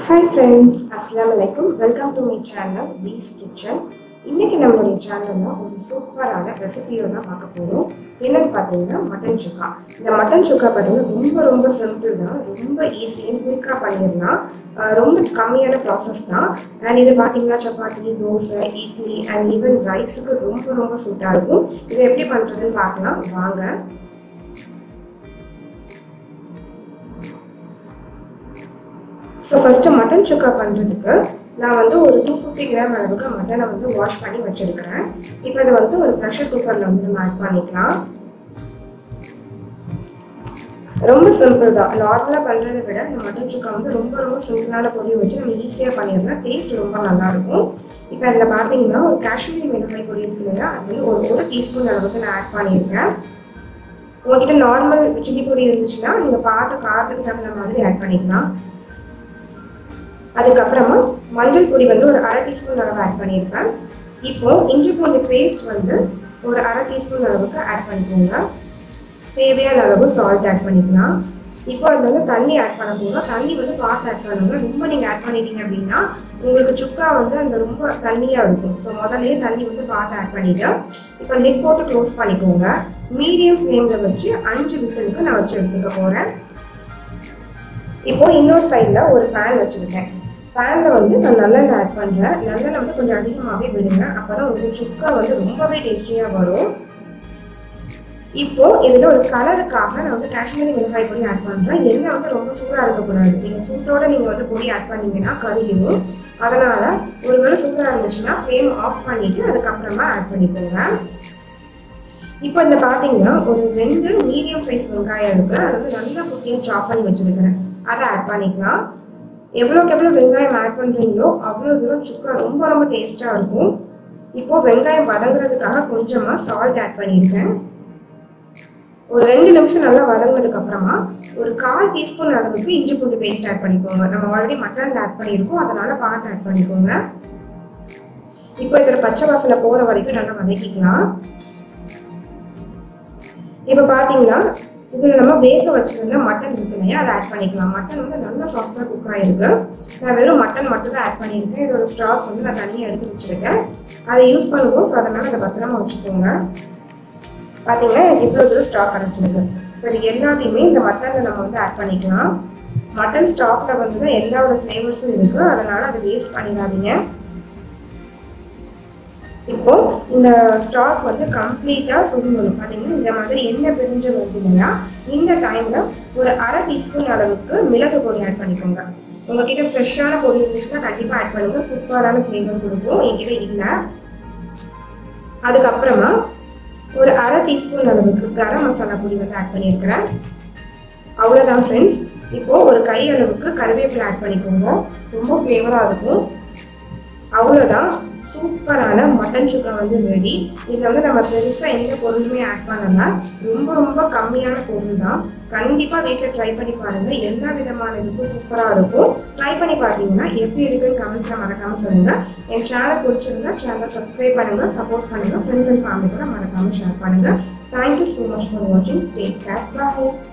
hi friends அஸ்லாம் வலைக்கும் welcome to my channel peace kitchen இன்னைக்கு நம்மளுடைய சேனலில் ஒரு சூப்பரான ரெசிபியை தான் பார்க்க போகிறோம் என்னன்னு பார்த்தீங்கன்னா மட்டன் சுக்கா இந்த மட்டன் சுக்கா பார்த்தீங்கன்னா ரொம்ப ரொம்ப சிம்பிள் தான் ரொம்ப ஈஸியாக குயிக்காக பண்ணிடலாம் ஆஹ் ரொம்ப கம்மியான ப்ராசஸ் தான் அண்ட் இது பார்த்தீங்கன்னா சப்பாத்தி தோசை இட்லி அண்ட் ஈவன் ரைஸுக்கு ரொம்ப ரொம்ப சூட்டாக இருக்கும் இதை எப்படி பண்ணுறதுன்னு பார்க்கலாம் வாங்க ஸோ ஃபஸ்ட்டு மட்டன் சுக்கா பண்ணுறதுக்கு நான் வந்து ஒரு டூ ஃபிஃப்டி கிராம் அளவுக்கு மட்டனை வந்து வாஷ் பண்ணி வச்சுருக்கிறேன் இப்போ இதை வந்து ஒரு ப்ரெஷர் குக்கரில் வந்து நம்ம ஆட் பண்ணிக்கலாம் ரொம்ப சிம்பிள் தான் நார்மலாக பண்ணுறதை விட இந்த மட்டன் சுக்கா வந்து ரொம்ப ரொம்ப சிம்பிளான பொருள் வச்சு நம்ம ஈஸியாக பண்ணிடலாம் டேஸ்ட் ரொம்ப நல்லாயிருக்கும் இப்போ அதில் பார்த்தீங்கன்னா ஒரு காஷ்மீரி மிளகாய் பொடி இருக்கு இல்லையா அது வந்து ஒரு ஒரு டீஸ்பூன் அளவுக்கு நான் ஆட் பண்ணியிருக்கேன் உங்ககிட்ட நார்மல் சில்லி பொடி இருந்துச்சுன்னா நீங்கள் பார்த்து காரத்துக்கு தகுந்த மாதிரி ஆட் பண்ணிக்கலாம் அதுக்கப்புறமா மஞ்சள் பொடி வந்து ஒரு அரை டீஸ்பூன் அளவு ஆட் பண்ணியிருப்பேன் இப்போ இஞ்சி பூண்டு பேஸ்ட் வந்து ஒரு அரை டீஸ்பூன் அளவுக்கு ஆட் பண்ணிக்கோங்க தேவையான அளவு சால்ட் ஆட் பண்ணிக்கலாம் இப்போ அதில் வந்து தண்ணி ஆட் பண்ண போகிறோம் தண்ணி வந்து பார்த்து ஆட் பண்ணுங்க ரொம்ப நீங்கள் ஆட் பண்ணிட்டீங்க அப்படின்னா உங்களுக்கு சுக்கா வந்து அந்த ரொம்ப தண்ணியாக இருக்கும் ஸோ முதல்லயே தண்ணி வந்து பார்த்து ஆட் பண்ணிவிட்டு இப்போ லிட் போட்டு க்ளோஸ் பண்ணிக்கோங்க மீடியம் ஃப்ளேமில் வச்சு அஞ்சு விசிலுக்கு நான் வச்சு எடுத்துக்க போகிறேன் இப்போ இன்னொரு சைடில் ஒரு பேன் வச்சுருக்கேன் பேனில் வந்து நான் நல்லெண்ணெய் ஆட் பண்ணுறேன் நல்லெண்ணெய் வந்து கொஞ்சம் அதிகமாகவே விடுங்க அப்போ தான் உங்களுக்கு சுக்கா வந்து ரொம்பவே டேஸ்டியாக வரும் இப்போ இதில் ஒரு கலருக்காக நான் வந்து காஷ்மீரி மிளகாய் பொடி ஆட் பண்ணுறேன் எண்ணெய் வந்து ரொம்ப சூடாக இருக்கக்கூடாது நீங்கள் சூட்டோட நீங்கள் வந்து பொடி ஆட் பண்ணீங்கன்னா கருகிடும் அதனால் ஒருவேளை சூடாக இருந்துச்சுன்னா ஃப்ளேம் ஆஃப் பண்ணிவிட்டு அதுக்கப்புறமா ஆட் பண்ணிக்கோங்க இப்போ இதில் பார்த்தீங்கன்னா ஒரு ரெண்டு மீடியம் சைஸ் வெங்காயம் இருக்குது அது வந்து நல்லா குட்டியாக சாப் பண்ணி வச்சுருக்கிறேன் அதை ஆட் பண்ணிக்கலாம் எவ்வளோக்கு எவ்வளோ வெங்காயம் ஆட் பண்ணுறீங்களோ அவ்வளோ தூரம் சுக்கா ரொம்ப ரொம்ப டேஸ்ட்டாக இருக்கும் இப்போது வெங்காயம் வதங்குறதுக்காக கொஞ்சமாக சால்ட் ஆட் பண்ணியிருக்கேன் ஒரு ரெண்டு நிமிஷம் நல்லா வதங்கினதுக்கு அப்புறமா ஒரு கால் டீஸ்பூன் அளவுக்கு இஞ்சி பூண்டு பேஸ்ட் ஆட் பண்ணிக்கோங்க நம்ம ஆல்ரெடி மட்டன் ஆட் பண்ணியிருக்கோம் அதனால பார்த்து ஆட் பண்ணிக்கோங்க இப்போ இதில் பச்சை வாசனை போகிற வரைக்கும் நல்லா வதக்கிக்கலாம் இப்போ பார்த்தீங்கன்னா இதில் நம்ம வேக வச்சுருந்த மட்டன் இருக்கு இல்லையா அதை ஆட் பண்ணிக்கலாம் மட்டன் வந்து நல்லா சாஃப்டாக குக் ஆகிருக்கு நான் வெறும் மட்டன் மட்டும் தான் ஆட் பண்ணியிருக்கேன் இதோட ஸ்டாக் வந்து நான் தனியாக எடுத்து வச்சுருக்கேன் அதை யூஸ் பண்ணுவோம் ஸோ அதனால் அதை பத்திரமா வச்சுக்கோங்க பார்த்தீங்கன்னா எனக்கு இவ்வளோ தூரம் ஸ்டாக் கிடச்சிருக்கு இப்போ இது எல்லாத்தையுமே இந்த மட்டனில் நம்ம வந்து ஆட் பண்ணிக்கலாம் மட்டன் ஸ்டாக்கில் வந்து தான் எல்லாரோட ஃப்ளேவர்ஸும் இருக்குது அதனால் அதை வேஸ்ட் பண்ணிடாதீங்க இப்போ இந்த ஸ்டாக் வந்து கம்ப்ளீட்டாக சுருங்கணும் பார்த்தீங்கன்னா இந்த மாதிரி எண்ணெய் பிரிஞ்சு வருது இல்லையா இந்த டைமில் ஒரு அரை டீஸ்பூன் அளவுக்கு மிளகு பொடி ஆட் பண்ணிக்கோங்க உங்ககிட்ட ஃப்ரெஷ்ஷான பொடி இருந்துச்சுன்னா கண்டிப்பாக ஆட் பண்ணுங்க சூப்பரான ஃப்ளேவர் கொடுக்கும் என்கிட்ட இல்லை அதுக்கப்புறமா ஒரு அரை டீஸ்பூன் அளவுக்கு கரம் மசாலா பொடி வந்து ஆட் பண்ணியிருக்கிறேன் அவ்வளோதான் ஃப்ரெண்ட்ஸ் இப்போது ஒரு கை அளவுக்கு கருவேப்பிலை ஆட் பண்ணிக்கோங்க ரொம்ப ஃப்ளேவராக இருக்கும் அவ்வளோதான் சூப்பரான மட்டன் சுக்கா வந்து ரெடி இதில் வந்து நம்ம பெருசாக எந்த பொருளுமே ஆட் பண்ணல ரொம்ப ரொம்ப கம்மியான பொருள் தான் கண்டிப்பாக வீட்டில் ட்ரை பண்ணி பாருங்கள் எல்லா விதமான இதுக்கும் சூப்பராக இருக்கும் ட்ரை பண்ணி பார்த்தீங்கன்னா எப்படி இருக்குன்னு கமெண்ட்ஸில் மறக்காமல் சொல்லுங்கள் என் சேனல் பிடிச்சிருந்தா சேனலை சப்ஸ்கிரைப் பண்ணுங்கள் சப்போர்ட் பண்ணுங்கள் ஃப்ரெண்ட்ஸ் அண்ட் ஃபேமிலி கூட மறக்காமல் ஷேர் பண்ணுங்கள் தேங்க்யூ ஸோ மச் ஃபார் வாட்சிங் டேக் கேர் பாய்